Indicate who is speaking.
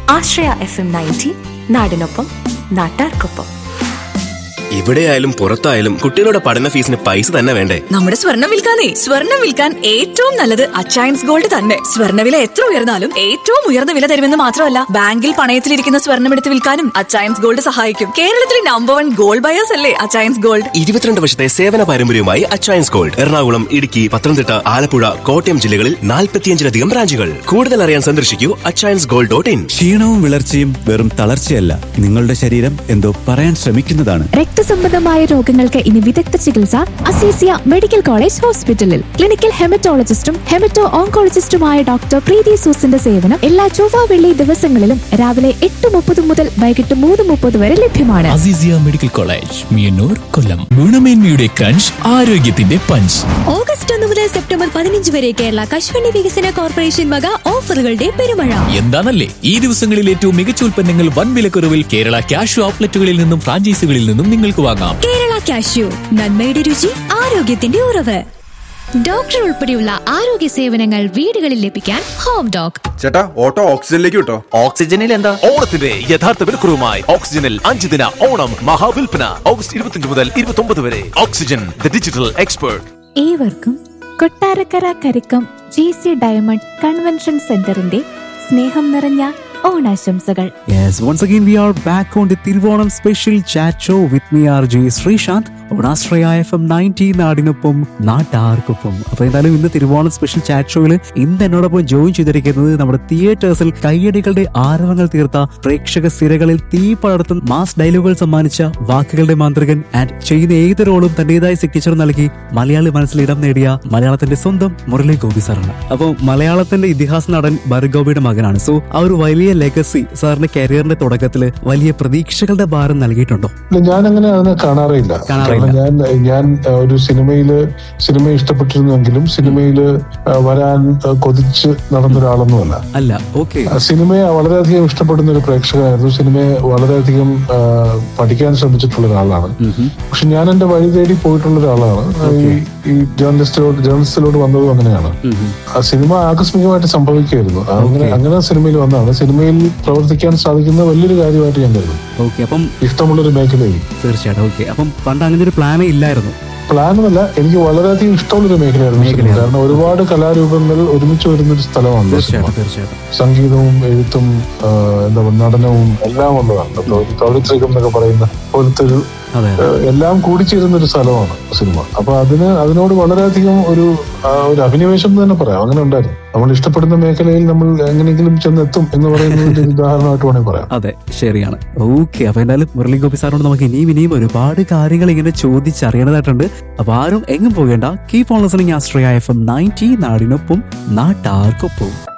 Speaker 1: ആശ്രയ F M ninety നാടിനൊപ്പം നാട്ടാർക്കൊപ്പം
Speaker 2: ഇവിടെയായാലും പുറത്തായാലും കുട്ടികളുടെ പഠന ഫീസിന് പൈസ തന്നെ വേണ്ടേ
Speaker 3: നമ്മുടെ സ്വർണം വിൽക്കാനേ സ്വർണം വിൽക്കാൻ ഏറ്റവും നല്ലത് അച്ചയൻസ് ഗോൾഡ് തന്നെ സ്വർണ്ണവില എത്ര ഉയർന്നാലും ഏറ്റവും ഉയർന്ന വില തരുമെന്ന് മാത്രമല്ല ബാങ്കിൽ പണയത്തിലിരിക്കുന്ന സ്വർണം എടുത്ത് വിൽക്കാനും അച്ചയൻസ് ഗോൾഡ് സഹായിക്കും കേരളത്തിലെ നമ്പർ വൺ ഗോൾഡ് ബയേഴ്സ് അല്ലേ അച്ചയൻസ് ഗോൾഡ്
Speaker 2: ഇരുപത്തിരണ്ട് വർഷത്തെ സേവന പാരമ്പര്യവുമായി അച്ചയൻസ് ഗോൾഡ് എറണാകുളം ഇടുക്കി പത്തനംതിട്ട ആലപ്പുഴ കോട്ടയം ജില്ലകളിൽ നാൽപ്പത്തിയഞ്ചിലധികം ബ്രാഞ്ചുകൾ കൂടുതൽ അറിയാൻ സന്ദർശിക്കൂ അച്ചയൻസ് ഗോൾഡ് ഡോട്ട് ഇൻ
Speaker 4: ക്ഷീണവും വിളർച്ചയും വെറും തളർച്ചയല്ല നിങ്ങളുടെ ശരീരം എന്തോ പറയാൻ ശ്രമിക്കുന്നതാണ്
Speaker 5: രക്തസംബന്ധമായ രോഗങ്ങൾക്ക് ഇനി വിദഗ്ധ ചികിത്സ അസീസിയ മെഡിക്കൽ കോളേജ് ഹോസ്പിറ്റലിൽ ക്ലിനിക്കൽ ഹെമറ്റോളജിസ്റ്റും ഹെമറ്റോ ഓങ്കോളജിസ്റ്റുമായ ഡോക്ടർ പ്രീതി സൂസിന്റെ സേവനം എല്ലാ ചൊവ്വ വെള്ളി ദിവസങ്ങളിലും രാവിലെ എട്ട് മുപ്പത് മുതൽ വൈകിട്ട് മൂന്ന് മുപ്പത് വരെ ലഭ്യമാണ്
Speaker 6: അസീസിയ മെഡിക്കൽ കോളേജ് മിയന്നൂർ കൊല്ലം ഗുണമേന്മയുടെ ക്രഞ്ച് ആരോഗ്യത്തിന്റെ പഞ്ച്
Speaker 7: ഓഗസ്റ്റ് ഒന്ന് മുതൽ സെപ്റ്റംബർ പതിനഞ്ച് വരെ കേരള കശുവണ്ടി വികസന കോർപ്പറേഷൻ വക ഓഫറുകളുടെ പെരുമഴ
Speaker 6: എന്താണല്ലേ ഈ ദിവസങ്ങളിൽ ഏറ്റവും മികച്ച ഉൽപ്പന്നങ്ങൾ വൻ വിലക്കുറവിൽ കേരള ക്യാഷ് ഔട്ട്ലെറ്റുകളിൽ നിന്നും ഫ്രാഞ്ചൈസികളിൽ നിന്നും നിങ്ങൾക്ക് വാങ്ങാം
Speaker 7: കേരള കാഷ്യൂ നന്മയുടെ രുചി ആരോഗ്യത്തിന്റെ ഉറവ് ഡോക്ടർ ഉൾപ്പെടെയുള്ള ആരോഗ്യ സേവനങ്ങൾ വീടുകളിൽ ലഭിക്കാൻ ഹോം ഡോക്
Speaker 8: ചേട്ടാ ഓട്ടോ ഓക്സിജനിലേക്ക് കിട്ടോ
Speaker 9: ഓക്സിജനിൽ എന്താ ഓണത്തിന്റെ യഥാർത്ഥ വിലക്കുറവുമായി ഓക്സിജനിൽ അഞ്ച് ദിന ഓണം മഹാവിൽപ്പന ഓഗസ്റ്റ് ഇരുപത്തിയഞ്ച് മുതൽ ഇരുപത്തി ഒമ്പത് വരെ ഓക്സിജൻ ദ ഡിജിറ്റൽ എക്സ്പേർട്ട്
Speaker 5: ഏവർക്കും Kottarakkara Karickom G C diamond convention സെന്ററിന്റെ സ്നേഹം നിറഞ്ഞ ഓണാശംസകൾ
Speaker 4: Yes, once again we are back on the Tiruvonam special chat show with me RJ Sreesanth ഓണാശ്രയ എഫ് എം നയൻറ്റി നാടിനൊപ്പം നാട്ടാർക്കൊപ്പം അപ്പൊ എന്തായാലും ഇന്ന് തിരുവോണം സ്പെഷ്യൽ ചാറ്റ് ഷോയിൽ ഇന്ന് എന്നോടൊപ്പം ജോയിൻ ചെയ്തിരിക്കുന്നത് നമ്മുടെ തിയേറ്റേഴ്സിൽ കയ്യടികളുടെ ആരവങ്ങൾ തീർത്ത പ്രേക്ഷക സിരകളിൽ തീ പടർത്തും മാസ് ഡയലോഗുകൾ സമ്മാനിച്ച വാക്കുകളുടെ മാന്ത്രികൻ ആൻഡ് ചെയ്യുന്ന ഏത് റോളും തന്റേതായ സിഗ്നേച്ചർ നൽകി മലയാളി മനസ്സിൽ ഇടം നേടിയ മലയാളത്തിന്റെ സ്വന്തം മുരളി ഗോപി സാറാണ് അപ്പോൾ മലയാളത്തിന്റെ ഇതിഹാസ നടൻ ഭരഗോപിയുടെ മകനാണ് സോ ആ ഒരു വലിയ ലെഗസി സാറിന്റെ കരിയറിന്റെ തുടക്കത്തിൽ വലിയ പ്രതീക്ഷകളുടെ ഭാരം നൽകിയിട്ടുണ്ടോ
Speaker 10: ഞാൻ അങ്ങനെ അതിനെ കാണാറില്ല
Speaker 4: കാണാറില്ല.
Speaker 10: കാരണം ഞാൻ ഞാൻ ആ, ഒരു സിനിമയില് സിനിമ ഇഷ്ടപ്പെട്ടിരുന്നെങ്കിലും സിനിമയിൽ വരാൻ ആ, കൊതിച്ച് നടന്ന ഒരാളൊന്നുമല്ല
Speaker 4: അല്ല ഓക്കെ
Speaker 10: ആ, സിനിമയെ വളരെയധികം ഇഷ്ടപ്പെടുന്ന ഒരു പ്രേക്ഷകനായിരുന്നു സിനിമയെ വളരെയധികം ആ, പഠിക്കാൻ ശ്രമിച്ചിട്ടുള്ള ഒരാളാണ് പക്ഷെ ഞാൻ എന്റെ വഴി തേടി പോയിട്ടുള്ള ഒരാളാണ് ഈ ഈ ജേർണലിസ്റ്റിലോട്ട് ജേർണലിസ്റ്റിലോട്ട് വന്നതും അങ്ങനെയാണ് ആ സിനിമ ആകസ്മികമായിട്ട് സംഭവിക്കുകയായിരുന്നു അങ്ങനെ അങ്ങനെ സിനിമയിൽ വന്നതാണ് സിനിമയിൽ പ്രവർത്തിക്കാൻ സാധിക്കുന്ന വലിയൊരു കാര്യമായിട്ട് ഞാൻ കരുതുന്നു
Speaker 4: ഓക്കെ അപ്പം
Speaker 10: ഇഷ്ടമുള്ളൊരു മേഖലയിൽ
Speaker 4: തീർച്ചയായിട്ടും ഓക്കെ അപ്പം പണ്ട് അങ്ങനെ ഒരു പ്ലാനേ ഇല്ലായിരുന്നു
Speaker 10: പ്ലാനല്ല എനിക്ക് വളരെയധികം ഇഷ്ടമുള്ളൊരു മേഖലയായിരുന്നു സിനിമ
Speaker 4: മേഖലയാണ്.
Speaker 10: കാരണം ഒരുപാട് കലാരൂപങ്ങൾ ഒരുമിച്ച് വരുന്ന ഒരു സ്ഥലമാണ് സിനിമ
Speaker 4: തീർച്ചയായിട്ടും തീർച്ചയായിട്ടും
Speaker 10: സംഗീതവും എഴുത്തും ആ, എന്താ പറയുക നടനവും എല്ലാം ഉള്ളതാണ് ഇപ്പൊ ഒരു പൗരത്രികം എന്നൊക്കെ പറയുന്ന പോലത്തെ ഒരു
Speaker 4: അതെ
Speaker 10: ആ, എല്ലാം കൂടിച്ചേരുന്ന ഒരു സ്ഥലമാണ് സിനിമ അപ്പൊ അതിന് അതിനോട് വളരെയധികം ഒരു ആ, ഒരു അഭിനിവേശം എന്ന് തന്നെ പറയാം അങ്ങനെ ഉണ്ടായിരുന്നു നമ്മൾ ഇഷ്ടപ്പെടുന്ന മേഖലയിൽ നമ്മൾ എങ്ങനെയെങ്കിലും ചെന്നെത്തും എന്ന് പറയുന്നതിന്റെ ഒരു ഉദാഹരണമായിട്ട് വേണമെങ്കിൽ പറയാം
Speaker 4: അതെ ശരിയാണ് ഓക്കെ അപ്പൊ എന്തായാലും മുരളി ഗോപി സാറിനോട് നമുക്ക് ഇനിയും ഇനിയും ഒരുപാട് കാര്യങ്ങൾ ഇങ്ങനെ ചോദിച്ചറിയേണ്ടതായിട്ടുണ്ട് അപ്പൊ ആരും എങ്ങും പോകേണ്ട കീപ് ഓൺ ലിസണിങ് ആസ്ട്രയ എഫ് എം നയൻറ്റി നാടിനൊപ്പം നാട്ടാർക്കൊപ്പം